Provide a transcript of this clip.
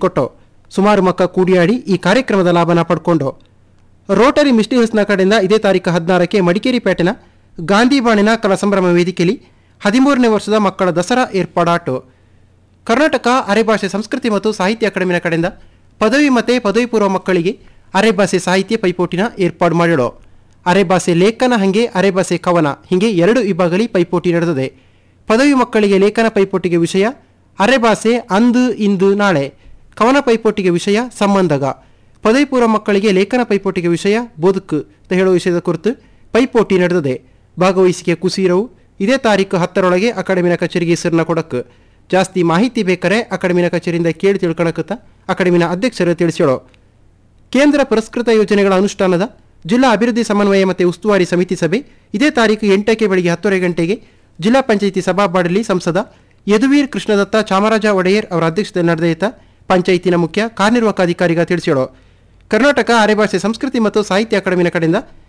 ಹೇಳಿಕೊಟ್ಟು ಸುಮಾರು ಮಕ್ಕ ಕೂಡಿಯಾಡಿ ಈ ಕಾರ್ಯಕ್ರಮದ ಲಾಭನ ಪಡ್ಕೊಂಡು ರೋಟರಿ ಮಿಸ್ಟಿ ಹೌಸ್ನ ಕಡೆಯಿಂದ ಇದೇ ತಾರೀಕು ಹದಿನಾರಕ್ಕೆ ಮಡಿಕೇರಿ ಪೇಟೆನ ಗಾಂಧಿ ಬಾಣಿನ ಕಲಾ ಸಂಭ್ರಮ ವೇದಿಕೆಯಲ್ಲಿ ಹದಿಮೂರನೇ ವರ್ಷದ ಮಕ್ಕಳ ದಸರಾ ಏರ್ಪಾಡಾಟು ಕರ್ನಾಟಕ ಅರೆಭಾಷೆ ಸಂಸ್ಕೃತಿ ಮತ್ತು ಸಾಹಿತ್ಯ ಅಕಾಡೆಮಿನ ಕಡೆಯಿಂದ ಪದವಿ ಮತ್ತು ಪದವಿ ಪೂರ್ವ ಮಕ್ಕಳಿಗೆ ಅರೆಭಾಷೆ ಸಾಹಿತ್ಯ ಪೈಪೋಟಿನ ಏರ್ಪಾಡು ಮಾಡಿಡೋ ಅರೆಭಾಷೆ ಲೇಖನ ಹಂಗೆ ಅರೆಭಾಷೆ ಕವನ ಹೀಗೆ ಎರಡು ವಿಭಾಗಗಳಲ್ಲಿ ಪೈಪೋಟಿ ನಡೆದಿದೆ ಪದವಿ ಮಕ್ಕಳಿಗೆ ಲೇಖನ ಪೈಪೋಟಿಗೆ ವಿಷಯ ಅರೆಭಾಷೆ ಅಂದು ಇಂದು ನಾಳೆ ಕವನ ಪೈಪೋಟಿಗೆ ವಿಷಯ ಸಂಬಂಧಗ ಪದವಿ ಪೂರ್ವ ಮಕ್ಕಳಿಗೆ ಲೇಖನ ಪೈಪೋಟಿಗೆ ವಿಷಯ ಬದುಕು ಅಂತ ಹೇಳುವ ವಿಷಯದ ಕುರಿತು ಪೈಪೋಟಿ ನಡೆದಿದೆ ಭಾಗವಹಿಸಿಕೆ ಕುಸೀರವು ಇದೇ ತಾರೀಕು ಹತ್ತರೊಳಗೆ ಅಕಾಡೆಮಿನ ಕಚೇರಿಗೆ ಹೆಸರನ್ನ ಕೊಡಕ್ಕೆ ಜಾಸ್ತಿ ಮಾಹಿತಿ ಬೇಕಾರೆ ಅಕಾಡೆಮಿನ ಕಚೇರಿಯಿಂದ ಕೇಳಿ ತಿಳ್ಕೊಳಕತ್ತ ಅಕಾಡೆಮಿನ ಅಧ್ಯಕ್ಷರು ತಿಳಿಸ್ಯಾಳೋ ಕೇಂದ್ರ ಪುರಸ್ಕೃತ ಯೋಜನೆಗಳ ಅನುಷ್ಠಾನದ ಜಿಲ್ಲಾ ಅಭಿವೃದ್ಧಿ ಸಮನ್ವಯ ಮತ್ತು ಉಸ್ತುವಾರಿ ಸಮಿತಿ ಸಭೆ ಇದೇ ತಾರೀಕು ಎಂಟಕ್ಕೆ ಬೆಳಿಗ್ಗೆ ಹತ್ತುವರೆ ಗಂಟೆಗೆ ಜಿಲ್ಲಾ ಪಂಚಾಯಿತಿ ಸಭಾಬಾಡಲಿ ಸಂಸದ ಯದುವೀರ್ ಕೃಷ್ಣದತ್ತ ಚಾಮರಾಜ ಒಡೆಯರ್ ಅವರ ಅಧ್ಯಕ್ಷತೆ ನಡೆದಯಿತ ಪಂಚಾಯಿತಿನ ಮುಖ್ಯ ಕಾರ್ಯನಿರ್ವಾಹಕ ಅಧಿಕಾರಿಗ ತಿಳಿಸ್ಯಾಳೋ ಕರ್ನಾಟಕ ಅರೆಭಾಷೆ ಸಂಸ್ಕೃತಿ ಮತ್ತು ಸಾಹಿತ್ಯ ಅಕಾಡೆಮಿನ ಕಡೆಯಿಂದ